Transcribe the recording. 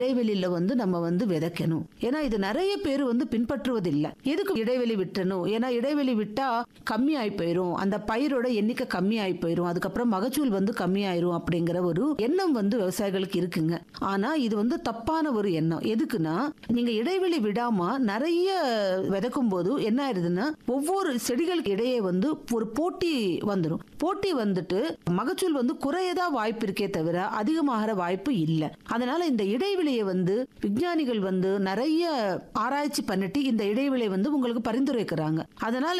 இடைவெளியில வந்து நம்ம வந்து விதைக்கணும் ஏன்னா இது நிறைய பேர் வந்து பின்பற்றுவதில்லை எதுக்கு இடைவெளி விட்டணும் ஏன்னா இடைவெளி விட்டா கம்மி ஆகி போயிரும் அந்த பயிரோட எண்ணிக்கை கம்மி ஆகி போயிரும் அதுக்கப்புறம் மகசூல் வந்து கம்மி ஆயிரும் அப்படிங்கிற ஒரு எண்ணம் வந்து விவசாயிகளுக்கு இருக்குங்க ஆனா இது வந்து தப்பான ஒரு எண்ணம் எதுக்குன்னா நீங்க இடைவெளி விடாம நிறைய விதைக்கும் போது என்ன ஆயிருதுன்னா ஒவ்வொரு செடிகளுக்கு இடையே வந்து ஒரு போட்டி வந்துடும் போட்டி வந்துட்டு மகசூல் வந்து குறையதா வாய்ப்பு இருக்கே தவிர அதிகமாகிற வாய்ப்பு இல்லை அதனால இந்த இடைவெளியை வந்து விஞ்ஞானிகள் வந்து நிறைய ஆராய்ச்சி பண்ணிட்டு இந்த இடைவெளியை வந்து உங்களுக்கு பரிந்துரைக்கிறாங்க அதனால